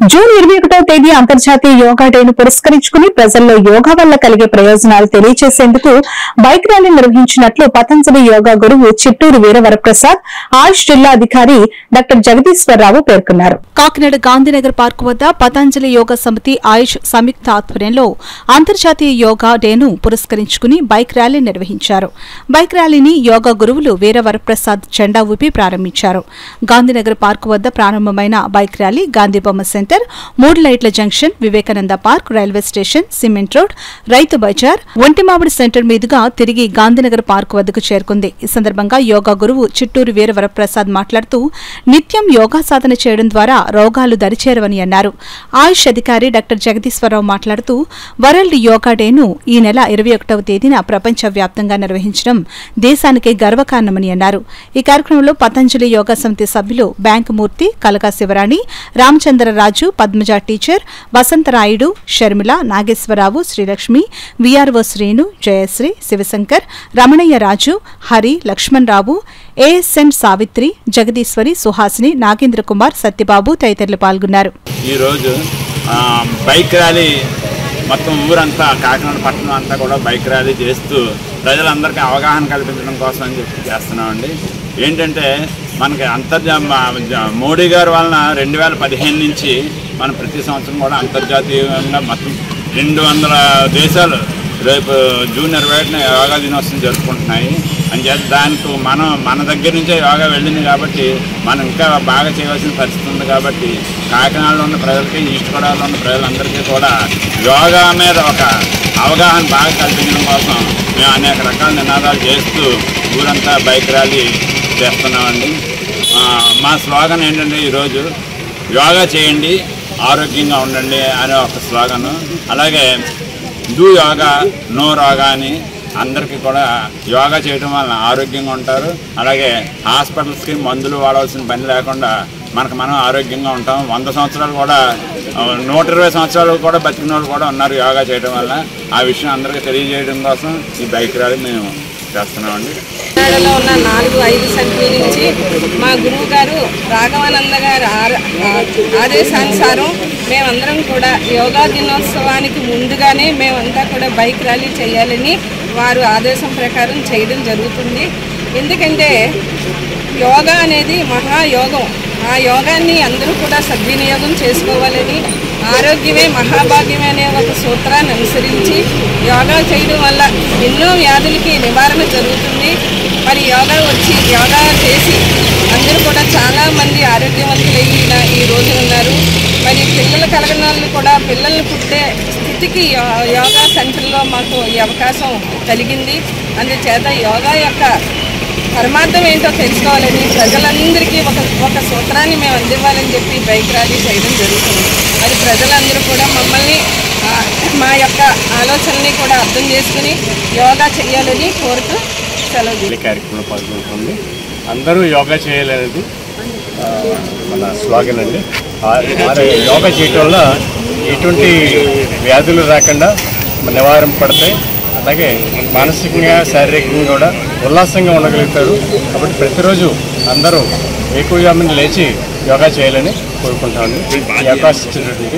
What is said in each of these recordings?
June ఇరవై ఒకటో తేదీ అంతర్జాతీయ యోగా డేను పురస్కరించుకుని ప్రజల్లో యోగా వల్ల కలిగే ప్రయోజనాలు తెలియజేసేందుకు బైక్ ర్యాలీ నిర్వహించినట్లు పతంజలి యోగా గురువు చిట్టూరు వీరవరప్రసాద్ ఆయుష్ జిల్లా అధికారి డాక్టర్ జగదీశ్వరరావు పేర్కొన్నారు కాకినాడ గాంధీనగర్ పార్కు వద్ద పతంజలి యోగా సమితి ఆయుష్ సంయుక్త ఆధ్వర్యంలో అంతర్జాతీయ యోగా డేను పురస్కరించుకుని బైక్ ర్యాలీ నిర్వహించారు బైక్ ర్యాలీని యోగా గురువులు వీరవరప్రసాద్ జెండా ఊపి ప్రారంభించారు గాంధీనగర్ పార్కు వద్ద ప్రారంభమైన బైక్ ర్యాలీ గాంధీబొమ్మ సెంటర్ మూడు లైట్ల junction Vivekananda park railway station cement road రైతు బజార్ ఒంటిమామిడి సెంటర్ మీదుగా తిరిగి గాంధీనగర్ పార్కు వద్దకు చేరుకుంది ఈ సందర్భంగా యోగా గురువు చిట్టూరు వీరవరప్రసాద్ మాట్లాడుతూ నిత్యం యోగా సాధన చేయడం ద్వారా రోగాలు దరిచేరవని అన్నారు ఆయుష్ అధికారి డాక్టర్ జగదీశ్వరరావు మాట్లాడుతూ వరల్డ్ యోగా డేను ఈ నెల ఇరవై ఒకటవ తేదీన ప్రపంచవ్యాప్తంగా నిర్వహించడం దేశానికే గర్వకారణమని అన్నారు ఈ కార్యక్రమంలో పతంజలి యోగా సమితి సభ్యులు bank Murthy Kalaka Sivarani Ramachandraraju Padmaja teacher Vasantharayudu Sharmila Nageswararao Srilakshmi VRO Srinu Jayasri Sivashankar Ramanaiah Raju Hari Lakshmanarao ASN Savitri Jagadeeswari Suhasini Nagendra Kumar Satyababu తదితరులు పాల్గొన్నారు ఈరోజు ఆ, బైక్ ర్యాలీ మొత్తం ఊరంతా కాకినాడ పట్టణం అంతా కూడా బైక్ ర్యాలీ చేస్తూ ప్రజలందరికీ అవగాహన కల్పించడం కోసం అని చెప్పి చేస్తున్నామండి ఏంటంటే మనకి అంతర్జా మా- జ- మోడీ గారి వలన రెండు వేల పదిహేను నుంచి మనం ప్రతి సంవత్సరం కూడా అంతర్జాతీయంగా మొత్తం రెండు వందల దేశాలు రేపు జూన్ ఇరవై ఒకటిన యోగా దినోత్సవం జరుపుకుంటున్నాయి అని చెప్పి దానికి మనం మన దగ్గర నుంచే యోగా వెళ్ళింది కాబట్టి మనం ఇంకా బాగా చేయవలసిన పరిస్థితి ఉంది కాబట్టి కాకినాడలో ఉన్న ప్రజలకి ఈస్ట్ గోదావరిలో ఉన్న ప్రజలందరికీ కూడా యోగా మీద ఒక అవగాహన బాగా కల్పించడం కోసం మేము అనేక రకాల నినాదాలు చేస్తూ ఊరంతా బైక్ ర్యాలీ చేస్తున్నామండి ఆ, మా స్లోగన్ ఏంటంటే ఈరోజు యోగా చేయండి ఆరోగ్యంగా ఉండండి అనే ఒక స్లోగన్ అలాగే డూ యోగా నో రోగా అని అందరికీ కూడా యోగా చేయడం వలన ఆరోగ్యంగా ఉంటారు అలాగే హాస్పిటల్స్కి మందులు వాడవలసిన పని లేకుండా మనకు మనం ఆరోగ్యంగా ఉంటాం వంద సంవత్సరాలు కూడా ఆ, నూట ఇరవై సంవత్సరాలు కూడా బతికిన వాళ్ళు కూడా ఉన్నారు యోగా చేయడం వల్ల ఆ విషయం అందరికీ తెలియజేయడం కోసం ఈ బైక్ ర్యాలీ మేము చేస్తున్నామండి తమిళనాడులో ఉన్న నాలుగు ఐదు సంఖ్యల నుంచి మా గురువు గారు రాఘవానంద గారి ఆర- ఆ- ఆదేశానుసారం మేమందరం కూడా యోగా దినోత్సవానికి ముందుగానే మేమంతా కూడా బైక్ ర్యాలీ చేయాలని వారు ఆదేశం ప్రకారం చేయడం జరుగుతుంది ఎందుకంటే యోగా అనేది మహాయోగం ఆ యోగాన్ని అందరూ కూడా సద్వినియోగం చేసుకోవాలని ఆరోగ్యమే మహాభాగ్యమే అనే ఒక సూత్రాన్ని అనుసరించి యోగా చేయడం వల్ల ఎన్నో వ్యాధులకి నివారణ జరుగుతుంది మరి యోగా వచ్చి యోగా చేసి అందరూ కూడా చాలా మంది ఆరోగ్యవంతులైన ఈ రోజున ఉన్నారు మరి పిల్లలు కలగని వాళ్ళు కూడా పిల్లల్ని పుట్టే స్థితికి యో- యోగా సెంటర్లో మాకు ఈ అవకాశం కలిగింది అందుచేత యోగా యొక్క పరమార్థం ఏంటో తెలుసుకోవాలని ప్రజలందరికీ ఒక ఒక సూత్రాన్ని మేము అందివ్వాలని చెప్పి బైక్ ర్యాలీ చేయడం జరుగుతుంది మరి ప్రజలందరూ కూడా మమ్మల్ని ఆ, మా యొక్క ఆలోచనని కూడా అర్థం చేసుకుని యోగా చేయాలని కోరుతూ సెలవు తీసుకుంటున్నాను. ఈ కార్యక్రమంలో పాల్గొంటుంది అందరూ యోగా చేయాలనేది ఆ, మన స్లోగన్ అండి ఆ- ఆ యోగా చేయటం వల్ల ఎటువంటి వ్యాధులు రాకుండా నివారణ పడతాయి అలాగే మానసికంగా శారీరకంగా కూడా ఉల్లాసంగా ఉండగలుగుతారు కాబట్టి ప్రతిరోజు అందరూ ఎక్కువగా మంది లేచి యోగా చేయాలని కోరుకుంటామండి ఈ అవకాశం ఇచ్చినటువంటి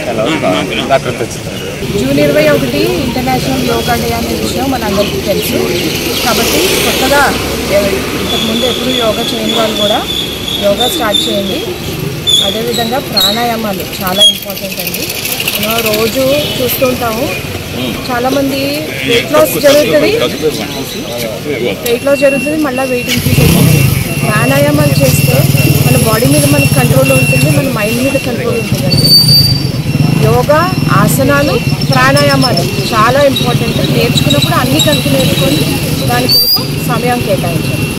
నా కృతజ్ఞతలు జూన్ ఇరవై ఒకటి ఇంటర్నేషనల్ యోగా డే అనే విషయం మనందరికీ తెలుసు కాబట్టి కొత్తగా ఎవ- ఇంతకుముందు ఎప్పుడు యోగా చేయని వాళ్ళు కూడా యోగా స్టార్ట్ చేయండి అదేవిధంగా ప్రాణాయామాలు చాలా ఇంపార్టెంట్ అండి మనం రోజు చూస్తుంటాము చాలామంది వెయిట్ లాస్ జరుగుతుంది వెయిట్ లాస్ జరుగుతుంది మళ్ళీ వెయిట్ ఇంక్రీజ్ అవుతుంది ప్రాణాయామాలు చేస్తే మన బాడీ మీద మనకి కంట్రోల్ ఉంటుంది మన మైండ్ మీద కంట్రోల్ ఉంటుందండి యోగా ఆసనాలు ప్రాణాయామాలు చాలా ఇంపార్టెంట్ నేర్చుకున్నప్పుడు అన్ని కలిపి నేర్చుకొని దానికోసం సమయం కేటాయించాలి